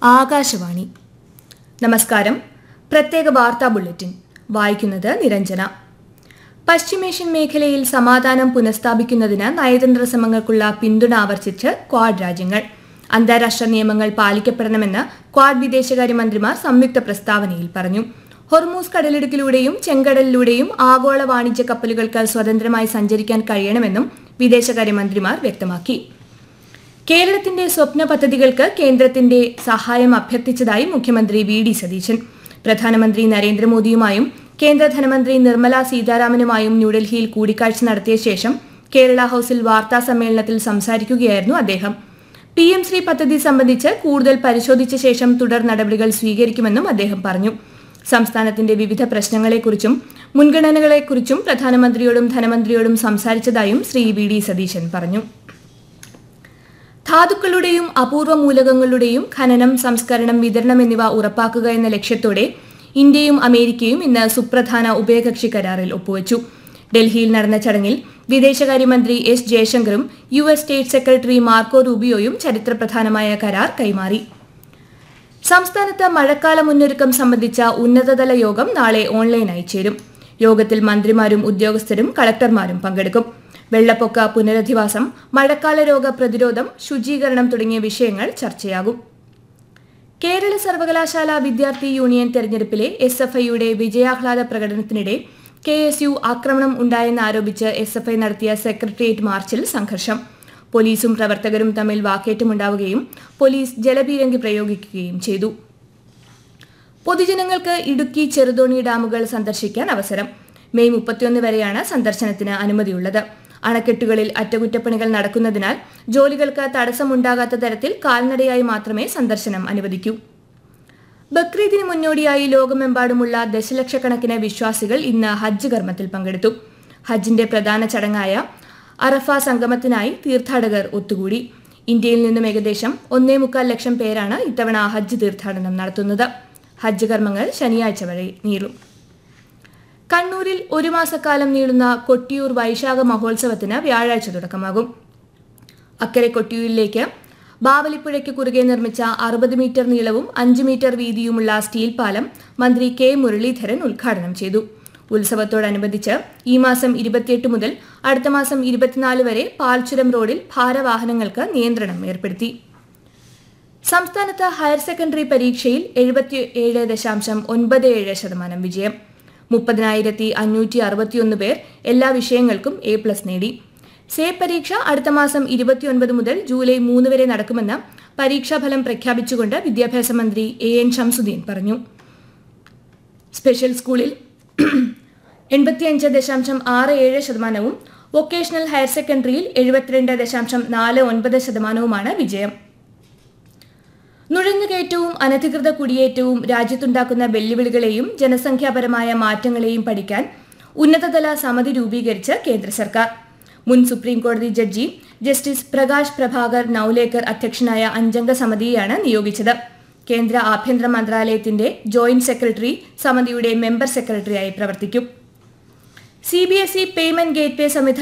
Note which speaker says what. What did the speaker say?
Speaker 1: ആകാശവാണി നമസ്കാരം പ്രത്യേക വാർത്താ ബുള്ളറ്റിൻ വായിക്കുന്നത് നിരഞ്ജന പശ്ചിമേഷ്യൻ മേഖലയിൽ സമാധാനം പുനഃസ്ഥാപിക്കുന്നതിന് നയതന്ത്ര ശ്രമങ്ങൾക്കുള്ള പിന്തുണ ആവർത്തിച്ച് ക്വാഡ് രാജ്യങ്ങൾ അന്താരാഷ്ട്ര നിയമങ്ങൾ പാലിക്കപ്പെടണമെന്ന് ക്വാഡ് വിദേശകാര്യമന്ത്രിമാർ സംയുക്ത പ്രസ്താവനയിൽ പറഞ്ഞു ഹൊർമൂസ് കടലിടുക്കിലൂടെയും ചെങ്കടലിലൂടെയും ആഗോള വാണിജ്യ കപ്പലുകൾക്ക് സ്വതന്ത്രമായി സഞ്ചരിക്കാൻ കഴിയണമെന്നും വിദേശകാര്യമന്ത്രിമാർ വ്യക്തമാക്കി കേരളത്തിന്റെ സ്വപ്ന പദ്ധതികൾക്ക് കേന്ദ്രത്തിന്റെ സഹായം അഭ്യർത്ഥിച്ചതായി മുഖ്യമന്ത്രി വി ഡി സതീശൻ പ്രധാനമന്ത്രി നരേന്ദ്രമോദിയുമായും കേന്ദ്ര ധനമന്ത്രി നിർമ്മല സീതാരാമനുമായും ന്യൂഡൽഹിയിൽ കൂടിക്കാഴ്ച നടത്തിയ ശേഷം കേരള ഹൌസിൽ വാർത്താ സമ്മേളനത്തിൽ സംസാരിക്കുകയായിരുന്നു അദ്ദേഹം പി എം ശ്രീ പദ്ധതി സംബന്ധിച്ച് കൂടുതൽ പരിശോധിച്ച ശേഷം തുടർ നടപടികൾ സ്വീകരിക്കുമെന്നും അദ്ദേഹം പറഞ്ഞു സംസ്ഥാനത്തിന്റെ വിവിധ പ്രശ്നങ്ങളെക്കുറിച്ചും മുൻഗണനകളെക്കുറിച്ചും പ്രധാനമന്ത്രിയോടും ധനമന്ത്രിയോടും സംസാരിച്ചതായും ശ്രീ വി ഡി സതീശൻ പറഞ്ഞു ധാതുക്കളുടെയും അപൂർവ മൂലകങ്ങളുടെയും ഖനനം സംസ്കരണം വിതരണം എന്നിവ ഉറപ്പാക്കുക എന്ന ലക്ഷ്യത്തോടെ ഇന്ത്യയും അമേരിക്കയും ഇന്ന് സുപ്രധാന ഉഭയകക്ഷി കരാറിൽ ഒപ്പുവച്ചു ഡൽഹിയിൽ നടന്ന ചടങ്ങിൽ വിദേശകാര്യമന്ത്രി എസ് ജയശങ്കറും U S state secretary Marco റൂബിയോയും ചരിത്രപ്രധാനമായ കരാർ കൈമാറി സംസ്ഥാനത്ത് മഴക്കാല മുന്നൊരുക്കം സംബന്ധിച്ച ഉന്നതതല യോഗം നാളെ ഓൺലൈനായി ചേരും യോഗത്തിൽ മന്ത്രിമാരും ഉദ്യോഗസ്ഥരും കളക്ടർമാരും പങ്കെടുക്കും വെള്ളപ്പൊക്ക പുനരധിവാസം മഴക്കാല രോഗ പ്രതിരോധം ശുചീകരണം തുടങ്ങിയ വിഷയങ്ങൾ ചർച്ചയാകും കേരള സർവകലാശാല വിദ്യാർത്ഥി യൂണിയൻ തെരഞ്ഞെടുപ്പിലെ എസ് എഫ് ഐയുടെ വിജയാഹ്ലാദ പ്രകടനത്തിനിടെ കെ എസ് യു ആക്രമണം ഉണ്ടായെന്നാരോപിച്ച് എസ് എഫ് ഐ നടത്തിയ സെക്രട്ടേറിയറ്റ് മാർച്ചിൽ സംഘർഷം പോലീസും പ്രവർത്തകരും തമ്മിൽ വാക്കേറ്റമുണ്ടാവുകയും പോലീസ് ജലപീരങ്കി പ്രയോഗിക്കുകയും ചെയ്തു പൊതുജനങ്ങൾക്ക് ഇടുക്കി ചെറുതോണി ഡാമുകൾ സന്ദർശിക്കാൻ അവസരം മെയ് മുപ്പത്തിയൊന്ന് വരെയാണ് സന്ദർശനത്തിന് അനുമതിയുള്ളത് അണക്കെട്ടുകളിൽ അറ്റകുറ്റപ്പണികൾ നടക്കുന്നതിനാൽ ജോലികൾക്ക് തടസ്സമുണ്ടാകാത്ത തരത്തിൽ കാൽനടയായി മാത്രമേ സന്ദർശനം അനുവദിക്കൂ ബക്രീദിന് മുന്നോടിയായി ലോകമെമ്പാടുമുള്ള ദശലക്ഷക്കണക്കിന് വിശ്വാസികൾ ഇന്ന് ഹജ്ജ് കർമ്മത്തിൽ പങ്കെടുത്തു ഹജ്ജിന്റെ പ്രധാന ചടങ്ങായ അറഫ സംഗമത്തിനായി തീർത്ഥാടകർ ഒത്തുകൂടി ഇന്ത്യയിൽ നിന്നും ഏകദേശം ഒന്നേ മുക്കാൽ ലക്ഷം പേരാണ് ഇത്തവണ ഹജ്ജ് തീർത്ഥാടനം നടത്തുന്നത് ഹജ്ജ് കർമ്മങ്ങൾ ശനിയാഴ്ച വരെ നീളും കണ്ണൂരിൽ ഒരു മാസക്കാലം നീളുന്ന കൊട്ടിയൂർ വൈശാഖ മഹോത്സവത്തിന് വ്യാഴാഴ്ച തുടക്കമാകും അക്കരെ കൊട്ടിയൂരിലേക്ക് ബാവലിപ്പുഴയ്ക്ക് കുറുകെ നിർമ്മിച്ച അറുപത് മീറ്റർ നീളവും അഞ്ച് മീറ്റർ വീതിയുമുള്ള സ്റ്റീൽ പാലം മന്ത്രി കെ മുരളീധരൻ ഉദ്ഘാടനം ചെയ്തു ഉത്സവത്തോടനുബന്ധിച്ച് ഈ മാസം ഇരുപത്തിയെട്ട് മുതൽ അടുത്ത മാസം ഇരുപത്തിനാല് വരെ പാൽച്ചുരം റോഡിൽ ഭാരവാഹനങ്ങൾക്ക് നിയന്ത്രണം ഏർപ്പെടുത്തി സംസ്ഥാനത്ത് ഹയർ സെക്കൻഡറി പരീക്ഷയിൽ എഴുപത്തി ഏഴ് ദശാംശം ഒൻപത് ഏഴ് ശതമാനം വിജയം മുപ്പതിനായിരത്തി അഞ്ഞൂറ്റി അറുപത്തിയൊന്ന് പേർ എല്ലാ വിഷയങ്ങൾക്കും എ പ്ലസ് നേടി സേ പരീക്ഷ അടുത്ത മാസം ഇരുപത്തിയൊൻപത് മുതൽ ജൂലൈ മൂന്ന് വരെ നടക്കുമെന്ന് പരീക്ഷാഫലം പ്രഖ്യാപിച്ചുകൊണ്ട് വിദ്യാഭ്യാസ മന്ത്രി എ എൻ ഷംസുദ്ദീൻ പറഞ്ഞു സ്പെഷ്യൽ സ്കൂളിൽ എൺപത്തിയഞ്ച് ദശാംശം ആറ് ഏഴ് ശതമാനവും വൊക്കേഷണൽ ഹയർ സെക്കൻഡറിയിൽ എഴുപത്തിരണ്ട് ദശാംശം നാല് ഒൻപത് ശതമാനവുമാണ് വിജയം നുഴഞ്ഞുകയറ്റവും അനധികൃത കുടിയേറ്റവും രാജ്യത്തുണ്ടാക്കുന്ന വെല്ലുവിളികളെയും ജനസംഖ്യാപരമായ മാറ്റങ്ങളെയും പഠിക്കാൻ ഉന്നതതല സമിതി രൂപീകരിച്ച് കേന്ദ്ര സർക്കാർ മുൻ സുപ്രീം കോടതി ജഡ്ജി ജസ്റ്റിസ് പ്രകാശ് പ്രഭാകർ നൌലേക്കർ അധ്യക്ഷനായ അഞ്ചംഗ സമിതിയെയാണ് നിയോഗിച്ചത് കേന്ദ്ര ആഭ്യന്തര മന്ത്രാലയത്തിന്റെ ജോയിന്റ് സെക്രട്ടറി സമിതിയുടെ മെമ്പർ സെക്രട്ടറിയായി പ്രവർത്തിക്കും C B S E payment gateway സംവിധാനം